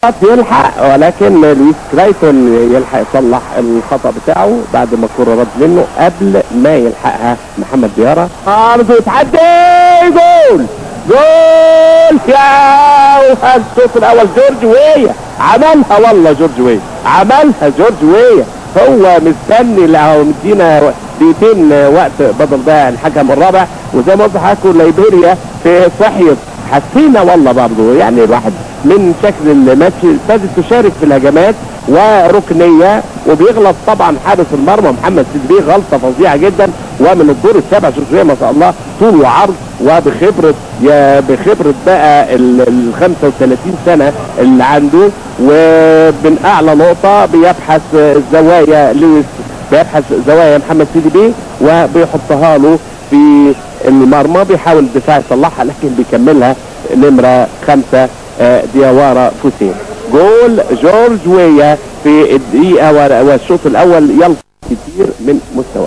يلحق ولكن لويس كرايتون يلحق يصلح الخطا بتاعه بعد ما الكره رد منه قبل ما يلحقها محمد ديارة عرض يتعدي جول جول يا الشوط الاول جورج ويا عملها والله جورج ويا عملها جورج ويا هو مستني لو مدينا دقيقتين وقت بدل ضيع الحكم الرابع وزي ما قلت لحضراتكم ليبيريا في صحيت حسينا والله برضه يعني الواحد من شكل الماتش ابتدت تشارك في الهجمات وركنيه وبيغلط طبعا حارس المرمى محمد سيدبي غلطه فظيعه جدا ومن الدور السابع شوفوا ما شاء الله طول وعرض وبخبره يا بخبره بقى ال 35 سنه اللي عنده ومن اعلى نقطه بيبحث الزوايا لويس بيبحث زوايا محمد سيدي بيه وبيحطها له في المرمى بيحاول الدفاع يصلحها لكن بيكملها نمره خمسه ديوارا فوسين جول جورج ويا في الدقيقه والشوط الاول يلقى كتير من مستواه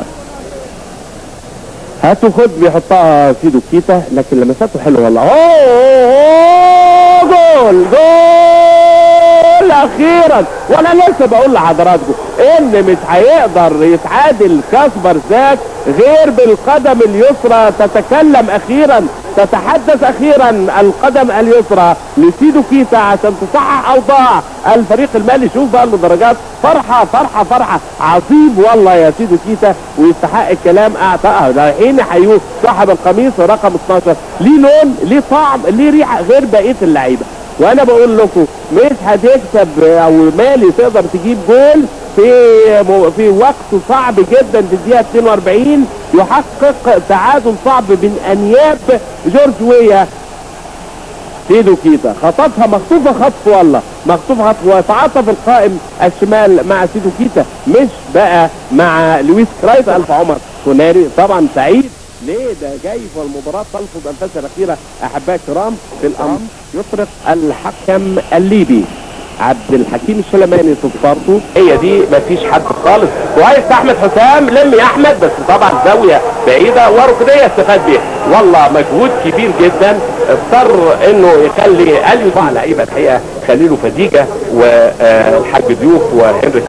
هاتوا خد بيحطها سيدو كيتا لكن لمساته حلوه والله اوه جول جول اخيرا وانا لسه بقول لحضراتكم ان مش هيقدر يتعادل كاسبر زاك غير بالقدم اليسرى تتكلم اخيرا تتحدث اخيرا القدم اليسرى لسيدو كيتا عشان تصحح اوضاع الفريق المالي شوف بقى المدرجات فرحه فرحه فرحه عظيم والله يا سيدو كيتا ويستحق الكلام اعتقد رايحين يحيوه صاحب القميص رقم 12 ليه لون ليه طعم ليه ريحه غير بقيه اللعيبه وانا بقول لكم مش هتكسب او مالي تقدر تجيب جول في في وقت صعب جدا في الدقيقه 42 يحقق تعادل صعب من انياب جورج ويا سيدو كيتا خطفها مخطوفه خطف والله مخطوفه خطف ويتعاطف القائم الشمال مع سيدو كيتا مش بقى مع لويس كرايف الف عمر كوناري طبعا سعيد ليه ده جاي في المباراة تلفظ الفاس الأخيرة أحبائي الكرام في الأمر يطرق الحكم الليبي عبد الحكيم السليماني صفارته هي دي مفيش حد خالص كويس احمد حسام لم يا احمد بس طبعا زاويه بعيده وركنيه استفاد بيها والله مجهود كبير جدا اضطر انه يخلي اليو لعيبه الحقيقه خليله فديجه والحاج ضيوف وهنري